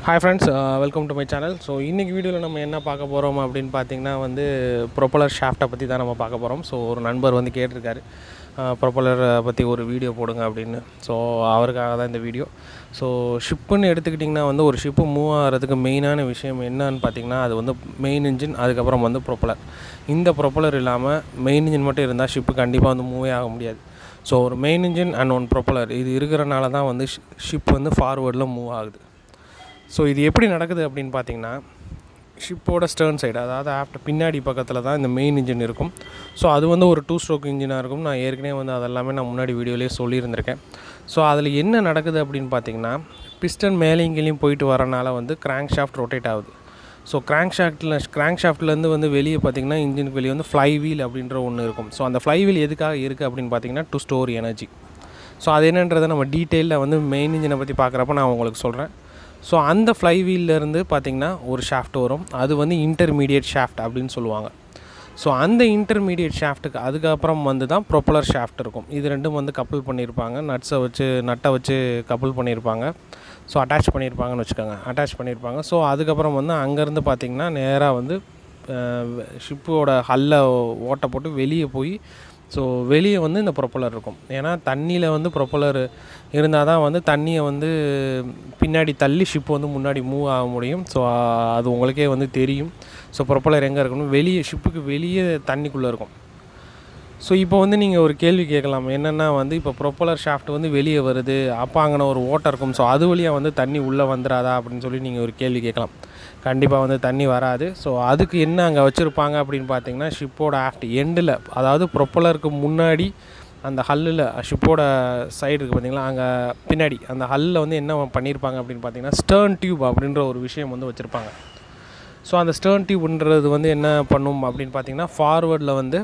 hi friends welcome to my channel so இன்றைக்கி வீடியோவில் நம்ம என்ன பார்க்க போகிறோம் அப்படின்னு பார்த்தீங்கன்னா வந்து ப்ரொப்பலர் ஷாஃப்ட்டை பற்றி தான் நம்ம பார்க்க போகிறோம் ஸோ ஒரு நண்பர் வந்து கேட்டிருக்காரு ப்ரொப்பலரை பற்றி ஒரு வீடியோ போடுங்க அப்படின்னு ஸோ அவருக்காக தான் இந்த வீடியோ ஸோ ஷிப்புன்னு எடுத்துக்கிட்டிங்கன்னா வந்து ஒரு ஷிப்பு மூவ் ஆகிறதுக்கு மெயினான விஷயம் என்னன்னு பார்த்தீங்கன்னா அது வந்து மெயின் இன்ஜின் அதுக்கப்புறம் வந்து ப்ரொப்பலர் இந்த ப்ரொப்பலர் இல்லாமல் மெயின் இன்ஜின் மட்டும் இருந்தால் ஷிப்பு கண்டிப்பாக வந்து மூவே ஆக முடியாது ஸோ ஒரு main engine and one propeller இது இருக்கிறனால தான் வந்து ஷிப் வந்து ஃபார்வேர்டில் மூவ் ஆகுது ஸோ இது எப்படி நடக்குது அப்படின்னு பார்த்தீங்கன்னா ஷிப்போட ஸ்டர்ன் சைடு அதாவது ஆஃப்டர் பின்னாடி பக்கத்தில் தான் இந்த மெயின் இன்ஜின் இருக்கும் ஸோ அது வந்து ஒரு டூ ஸ்ட்ரோக் இன்ஜினாக இருக்கும் நான் ஏற்கனவே வந்து அதெல்லாமே நான் முன்னாடி வீடியோலேயே சொல்லியிருந்திருக்கேன் ஸோ அதில் என்ன நடக்குது அப்படின்னு பார்த்தீங்கன்னா பிஸ்டன் மேலே இங்கேயும் போயிட்டு வரனால வந்து கிராங்க் ஷாஃப்ட் ரொட்டேட் ஆகுது ஸோ கிராங்க் ஷாஃப்ட்டில் கிராங்க் ஷாஃப்ட்லேருந்து வந்து வெளியே பார்த்தீங்கன்னா இன்ஜினுக்கு வெளியே வந்து ஃப்ளை வீல் அப்படின்ற ஒன்று இருக்கும் ஸோ அந்த ஃப்ளை வீல் எதுக்காக இருக்குது அப்படின்னு பார்த்தீங்கன்னா டு ஸ்டோர் எனர்ஜி ஸோ அது என்னன்றதை நம்ம டீட்டெயிலில் வந்து மெயின் இன்ஜினை பற்றி பார்க்குறப்ப நான் உங்களுக்கு சொல்கிறேன் ஸோ அந்த ஃப்ளை வீல்லேருந்து பார்த்திங்கன்னா ஒரு ஷாஃப்ட் வரும் அது வந்து இன்டர்மீடியட் ஷாஃப்ட் அப்படின்னு சொல்லுவாங்க ஸோ அந்த இன்டர்மீடியட் ஷாஃப்ட்டுக்கு அதுக்கப்புறம் வந்து தான் ப்ரொப்பலர் ஷாஃப்ட் இருக்கும் இது ரெண்டும் வந்து கப்புள் பண்ணியிருப்பாங்க நட்ஸை வச்சு நட்டை வச்சு கப்புள் பண்ணியிருப்பாங்க ஸோ அட்டாச் பண்ணியிருப்பாங்கன்னு வச்சுக்கோங்க அட்டாச் பண்ணியிருப்பாங்க ஸோ அதுக்கப்புறம் வந்து அங்கேருந்து பார்த்திங்கன்னா நேராக வந்து ஷிப்போட ஹல்ல ஓட்டை போட்டு வெளியே போய் ஸோ வெளியே வந்து இந்த ப்ரொப்பலர் இருக்கும் ஏன்னா தண்ணியில் வந்து ப்ரொப்பலர் இருந்தால் தான் வந்து தண்ணியை வந்து பின்னாடி தள்ளி ஷிப் வந்து முன்னாடி மூவ் ஆக முடியும் ஸோ அது உங்களுக்கே வந்து தெரியும் ஸோ ப்ரொப்பலர் எங்கே இருக்கணும் வெளியே ஷிப்புக்கு வெளியே தண்ணிக்குள்ளே இருக்கும் ஸோ இப்போ வந்து நீங்கள் ஒரு கேள்வி கேட்கலாம் என்னென்னா வந்து இப்போ ப்ரொப்பலர் ஷாஃப்ட் வந்து வெளியே வருது அப்போ அங்கே ஒரு ஓட்டை இருக்கும் ஸோ அது வழியாக வந்து தண்ணி உள்ளே வந்துடாதா அப்படின்னு சொல்லி நீங்கள் ஒரு கேள்வி கேட்கலாம் கண்டிப்பாக வந்து தண்ணி வராது ஸோ அதுக்கு என்ன அங்கே வச்சுருப்பாங்க அப்படின்னு பார்த்தீங்கன்னா ஷிப்போட ஆஃப்ட் எண்டில் அதாவது ப்ரொப்பலருக்கு முன்னாடி அந்த ஹல்லில் ஷிப்போட சைடு இருக்குது பார்த்தீங்களா அங்கே பின்னாடி அந்த ஹல்லில் வந்து என்ன பண்ணியிருப்பாங்க அப்படின்னு பார்த்தீங்கன்னா ஸ்டர்ன் டியூப் அப்படின்ற ஒரு விஷயம் வந்து வச்சுருப்பாங்க ஸோ அந்த ஸ்டர்ன் டியூப்ன்றது வந்து என்ன பண்ணும் அப்படின்னு பார்த்தீங்கன்னா ஃபார்வேர்டில் வந்து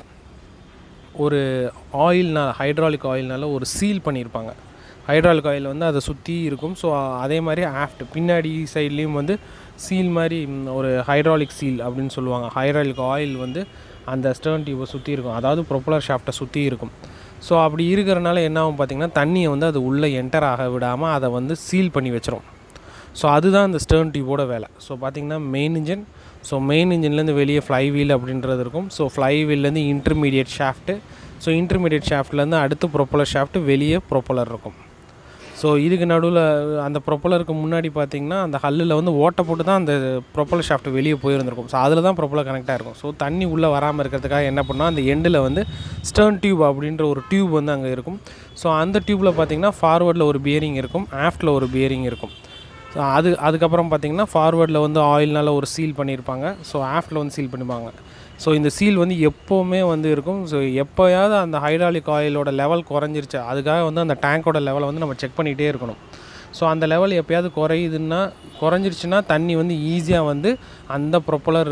ஒரு ஆயில்னால் ஹைட்ராலிக் ஆயில்னால ஒரு சீல் பண்ணியிருப்பாங்க ஹைட்ராலிக் ஆயில் வந்து அதை சுற்றி இருக்கும் ஸோ அதே மாதிரி ஆஃப்ட் பின்னாடி சைட்லேயும் வந்து சீல் மாதிரி ஒரு ஹைட்ராலிக் சீல் அப்படின்னு சொல்லுவாங்க ஹைட்ராலிக் ஆயில் வந்து அந்த ஸ்டர்ன் டியூபை சுற்றி இருக்கும் அதாவது ப்ரொப்பலர் ஷாஃப்ட்டை சுற்றி இருக்கும் ஸோ அப்படி இருக்கிறனால என்ன ஆகும் பார்த்திங்கன்னா தண்ணியை வந்து அது உள்ளே என்டர் ஆக விடாமல் அதை வந்து சீல் பண்ணி வச்சிரும் ஸோ அதுதான் அந்த ஸ்டர்ன் டியூபோட வேலை ஸோ பார்த்திங்கன்னா மெயின் இன்ஜின் ஸோ மெயின் இன்ஜின்லேருந்து வெளியே ஃப்ளை வீல் அப்படின்றது இருக்கும் ஸோ ஃப்ளை வீல்லேருந்து இன்டர்மீடியட் ஷாஃப்ட்டு ஸோ இன்டர்மீடியட் ஷாஃப்ட்லேருந்து அடுத்து ப்ரொப்பலர் ஷாஃப்ட்டு வெளியே ப்ரொப்பலர் இருக்கும் ஸோ இதுக்கு நடுவில் அந்த ப்ரொப்பலருக்கு முன்னாடி பார்த்திங்கன்னா அந்த ஹல்லில் வந்து ஓட்டை போட்டு தான் அந்த ப்ரொப்பலர் ஷாஃப்ட் வெளியே போயிருந்திருக்கும் ஸோ அதில் தான் ப்ரொப்பலர் கனெக்டாக இருக்கும் ஸோ தண்ணி உள்ளே வராமல் இருக்கிறதுக்காக என்ன பண்ணால் அந்த எண்டில் வந்து ஸ்டர்ன் டியூப் அப்படின்ற ஒரு டியூப் வந்து அங்கே இருக்கும் ஸோ அந்த டியூப்பில் பார்த்திங்கன்னா ஃபார்வேர்டில் ஒரு பியரிங் இருக்கும் ஆஃப்டில் ஒரு பியரிங் இருக்கும் ஸோ அது அதுக்கப்புறம் பார்த்திங்கன்னா ஃபார்வேர்டில் வந்து ஆயில்னால ஒரு சீல் பண்ணியிருப்பாங்க ஸோ ஆஃப்டில் வந்து சீல் பண்ணிப்பாங்க ஸோ இந்த சீல் வந்து எப்போவுமே வந்து இருக்கும் ஸோ எப்போயாவது அந்த ஹைட்ராலிக் ஆயிலோட லெவல் குறைஞ்சிருச்சு அதுக்காக வந்து அந்த டேங்கோட லெவலை வந்து நம்ம செக் பண்ணிகிட்டே இருக்கணும் ஸோ அந்த லெவல் எப்போயாவது குறையுதுன்னா குறைஞ்சிருச்சுன்னா தண்ணி வந்து ஈஸியாக வந்து அந்த ப்ரொப்பலர்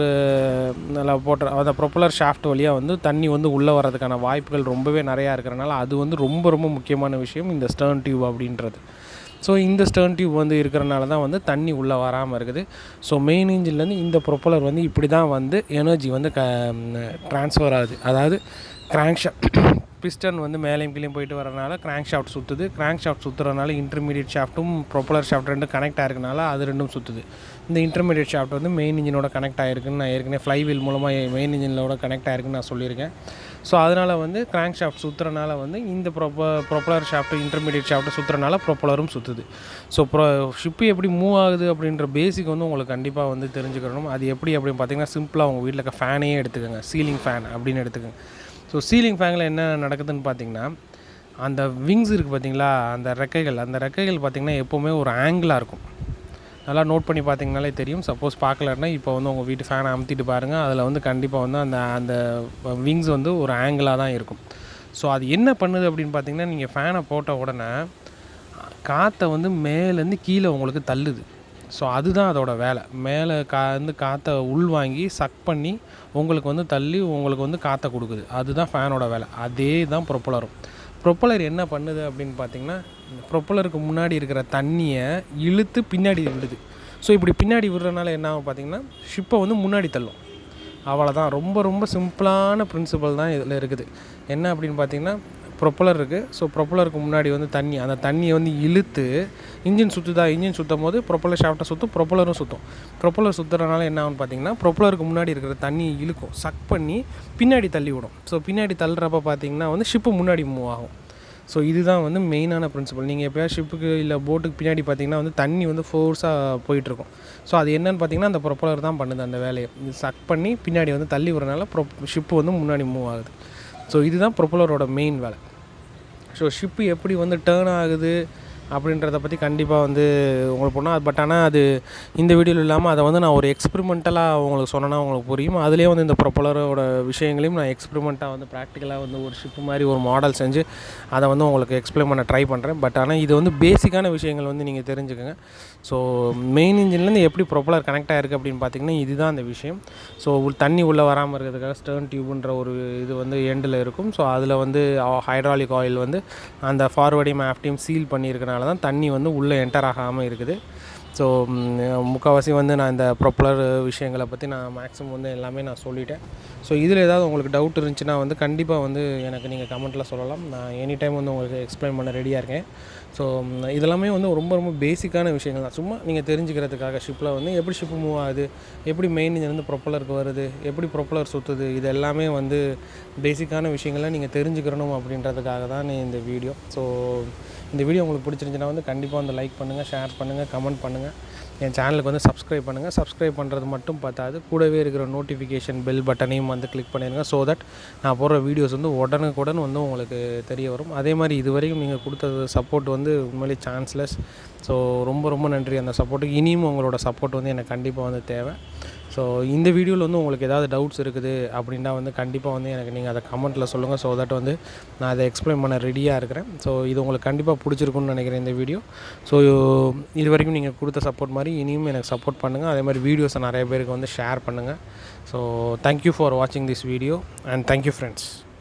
போட்ட அந்த ப்ரொப்பலர் ஷாஃப்ட் வழியாக வந்து தண்ணி வந்து உள்ளே வர்றதுக்கான வாய்ப்புகள் ரொம்பவே நிறையா இருக்கிறனால அது வந்து ரொம்ப ரொம்ப முக்கியமான விஷயம் இந்த ஸ்டர்ன் டியூப் அப்படின்றது ஸோ இந்த ஸ்டர்ன் டியூப் வந்து இருக்கிறனால தான் வந்து தண்ணி உள்ளே வராமல் இருக்குது ஸோ மெயின் இன்ஜின்லேருந்து இந்த ப்ரொப்பலர் வந்து இப்படி தான் வந்து எனர்ஜி வந்து க ட்ரான்ஸ்ஃபர் ஆகுது அதாவது கிராங்க் ஷாஃப்ட் பிஸ்டன் வந்து மேலேயும் கீழேயும் போயிட்டு வரனால கிராங்க் ஷாஃப்ட் சுற்றுது கிராங்க் ஷாஃப்ட் சுற்றுறதுனால இன்டர்மீடியட் ஷாஃப்ட்டும் ப்ரொப்பலர் ஷாஃப்ட் ரெண்டும் கனெக்ட் ஆகிருக்கனால அது ரெண்டும் சுற்றுது இந்த இன்டர்மீடியட் ஷாஃப்ட் வந்து மெயின் இன்ஜினோட கனெக்ட் ஆகிருக்குன்னு நான் ஏற்கனவே ஃப்ளை வீல் மூலமாக மெயின் இன்ஜினோட கனெக்ட் ஆகிருக்குன்னு நான் சொல்லியிருக்கேன் ஸோ அதனால் வந்து கிராங்க் ஷாஃப்ட் சுற்றுறனால வந்து இந்த ப்ரொப்ப ப்ரொப்பலர் ஷாஃப்ட் இன்டர்மீடியட் ஷாஃப்ட் சுற்றுறனால ப்ரொப்பலரும் சுற்றுது ஸோ ப்ரொ ஷிப்பு எப்படி மூவ் ஆகுது அப்படின்ற பேசிக் வந்து உங்களுக்கு கண்டிப்பாக வந்து தெரிஞ்சுக்கணும் அது எப்படி அப்படின்னு பார்த்தீங்கன்னா சிம்பிளாக உங்கள் வீட்டில் இருக்க ஃபேனையே எடுத்துக்கோங்க சீலிங் ஃபேன் அப்படின்னு எடுத்துக்கோங்க ஸோ சீலிங் ஃபேனில் என்ன நடக்குதுன்னு பார்த்தீங்கன்னா அந்த விங்ஸ் இருக்குது பார்த்தீங்களா அந்த ரெக்கைகள் அந்த ரெக்கைகள் பார்த்திங்கன்னா எப்போவுமே ஒரு ஆங்கிளாக இருக்கும் நல்லா நோட் பண்ணி பார்த்தீங்கனாலே தெரியும் சப்போஸ் பார்க்கலன்னா இப்போ வந்து உங்கள் வீட்டு ஃபேனை அமுத்திட்டு பாருங்கள் அதில் வந்து கண்டிப்பாக வந்து அந்த அந்த விங்ஸ் வந்து ஒரு ஆங்கிளாக தான் இருக்கும் ஸோ அது என்ன பண்ணுது அப்படின்னு பார்த்தீங்கன்னா நீங்கள் ஃபேனை போட்ட உடனே காற்றை வந்து மேலேருந்து கீழே உங்களுக்கு தள்ளுது ஸோ அதுதான் அதோட வேலை மேலே கா வந்து காற்றை உள்வாங்கி சக் பண்ணி உங்களுக்கு வந்து தள்ளி உங்களுக்கு வந்து காற்றை கொடுக்குது அதுதான் ஃபேனோட வேலை அதே தான் ப்ரொப்பலரும் ப்ரொப்பலர் என்ன பண்ணுது அப்படின்னு பார்த்தீங்கன்னா ப்ரொப்பலருக்கு முன்னாடி இருக்கிற தண்ணியை இழுத்து பின்னாடி விடுது ஸோ இப்படி பின்னாடி விடுறதுனால என்ன ஆகும் பார்த்தீங்கன்னா ஷிப்பை வந்து முன்னாடி தள்ளும் அவ்வளோதான் ரொம்ப ரொம்ப சிம்பிளான பிரின்சிபல் தான் இதில் இருக்குது என்ன அப்படின்னு பார்த்தீங்கன்னா ப்ரொப்பலர் இருக்குது ஸோ ப்ரொப்பலருக்கு முன்னாடி வந்து தண்ணி அந்த தண்ணியை வந்து இழுத்து இன்ஜின் சுற்றுதா இன்ஜின் சுற்றும் போது ப்ரொப்பலர் ஷாஃப்ட்டை சுற்றும் ப்ரொப்பலரும் சுற்றும் ப்ரொப்பலர் சுற்றுறதுனால என்ன ஆகும்னு பார்த்தீங்கன்னா ப்ரொப்பலருக்கு முன்னாடி இருக்கிற தண்ணி இழுக்கும் சக் பண்ணி பின்னாடி தள்ளி விடும் ஸோ பின்னாடி தள்ளுறப்ப பார்த்தீங்கன்னா வந்து ஷிப்பு முன்னாடி மூவ் ஆகும் ஸோ இதுதான் வந்து மெயினான பிரின்சிபல் நீங்கள் எப்போயாவது ஷிப்புக்கு இல்லை போட்டுக்கு பின்னாடி பார்த்தீங்கன்னா வந்து தண்ணி வந்து ஃபோர்ஸாக போயிட்டுருக்கும் ஸோ அது என்னன்னு பார்த்தீங்கன்னா அந்த ப்ரொப்பலர் தான் பண்ணுது அந்த வேலையை இது சக் பண்ணி பின்னாடி வந்து தள்ளி விடுறனால ப்ரொ ஷிப்பு வந்து முன்னாடி மூவ் ஆகுது ஸோ இதுதான் ப்ரொப்பலரோட மெயின் வேலை ஸோ ஷிப்பு எப்படி வந்து டேர்ன் ஆகுது அப்படின்றத பற்றி கண்டிப்பாக வந்து உங்களுக்கு போனால் பட் ஆனால் அது இந்த வீடியோவில் இல்லாமல் அதை வந்து நான் ஒரு எக்ஸ்பெரிமெண்டலாக உங்களுக்கு சொன்னேன்னா உங்களுக்கு புரியும் அதுலேயே வந்து இந்த ப்ரொப்பலரோட விஷயங்களையும் நான் எக்ஸ்பெரிமெண்ட்டாக வந்து ப்ராக்டிக்கலாக வந்து ஒரு ஷிப்பு மாதிரி ஒரு மாடல் செஞ்சு அதை வந்து உங்களுக்கு எக்ஸ்பிளைன் பண்ண ட்ரை பண்ணுறேன் பட் ஆனால் இது வந்து பேசிக்கான விஷயங்கள் வந்து நீங்கள் தெரிஞ்சுக்கோங்க ஸோ மெயின் இன்ஜின்லேருந்து எப்படி ப்ரொப்பலர் கனெக்ட் ஆகிருக்கு அப்படின்னு பார்த்தீங்கன்னா இதுதான் அந்த விஷயம் ஸோ தண்ணி உள்ளே வராமல் இருக்கிறதுக்காக ஸ்டர்ன் டியூப்ன்ற ஒரு இது வந்து எண்டில் இருக்கும் ஸோ அதில் வந்து ஹைட்ராலிக் ஆயில் வந்து அந்த ஃபார்வர்டையும் ஆஃப்டையும் சீல் பண்ணியிருக்கனால தான் தண்ணி வந்து உள்ளே என்டர் ஆகாமல் இருக்குது ஸோ முக்கால்வாசி வந்து நான் இந்த ப்ரொப்பலர் விஷயங்களை பற்றி நான் மேக்ஸிமம் வந்து எல்லாமே நான் சொல்லிட்டேன் ஸோ இதில் ஏதாவது உங்களுக்கு டவுட் இருந்துச்சுன்னா வந்து கண்டிப்பாக வந்து எனக்கு நீங்கள் கமெண்ட்டில் சொல்லலாம் நான் எனி டைம் வந்து உங்களுக்கு எக்ஸ்பிளைன் பண்ண ரெடியாக இருக்கேன் ஸோ இதெல்லாமே வந்து ரொம்ப ரொம்ப பேசிக்கான விஷயங்கள் தான் சும்மா நீங்கள் தெரிஞ்சுக்கிறதுக்காக ஷிப்பில் வந்து எப்படி ஷிப்பு மூவ் ஆகுது எப்படி மெயின் இன்ஜின் வந்து ப்ரொப்பலருக்கு வருது எப்படி ப்ரொப்பலர் சுற்றுது இது எல்லாமே வந்து பேசிக்கான விஷயங்களை நீங்கள் தெரிஞ்சுக்கிறணும் அப்படின்றதுக்காக தான் இந்த வீடியோ ஸோ இந்த வீடியோ உங்களுக்கு பிடிச்சிருந்துச்சுன்னா வந்து கண்டிப்பாக வந்து லைக் பண்ணுங்கள் ஷேர் பண்ணுங்கள் கமெண்ட் பண்ணுங்கள் என் சேனலுக்கு வந்து சப்ஸ்கிரைப் பண்ணுங்கள் சப்ஸ்கிரைப் பண்ணுறது மட்டும் பார்த்தாது கூடவே இருக்கிற நோட்டிஃபிகேஷன் பெல் பட்டனையும் வந்து கிளிக் பண்ணிடுங்க ஸோ தட் நான் போடுற வீடியோஸ் வந்து உடனுக்குடன் வந்து உங்களுக்கு தெரிய வரும் அதே மாதிரி இது வரைக்கும் நீங்கள் கொடுத்த சப்போர்ட் வந்து உண்மையிலே சான்ஸ்லெஸ் ஸோ ரொம்ப ரொம்ப நன்றி அந்த சப்போர்ட்டுக்கு இனியும் உங்களோட சப்போர்ட் வந்து எனக்கு கண்டிப்பாக வந்து தேவை ஸோ இந்த வீடியோவில் வந்து உங்களுக்கு ஏதாவது டவுட்ஸ் இருக்குது அப்படின்னா வந்து கண்டிப்பாக வந்து எனக்கு நீங்கள் அதை கமெண்ட்டில் சொல்லுங்கள் ஸோ தட் வந்து நான் அதை எக்ஸ்பிளைன் பண்ண ரெடியாக இருக்கிறேன் ஸோ இது உங்களுக்கு கண்டிப்பாக பிடிச்சிருக்குன்னு நினைக்கிறேன் இந்த வீடியோ ஸோ இது வரைக்கும் நீங்கள் கொடுத்த சப்போர்ட் மாதிரி இனியும் எனக்கு சப்போர்ட் பண்ணுங்கள் அதே மாதிரி வீடியோஸை நிறைய பேருக்கு வந்து ஷேர் பண்ணுங்கள் ஸோ தேங்க்யூ ஃபார் வாட்சிங் this video and thank you friends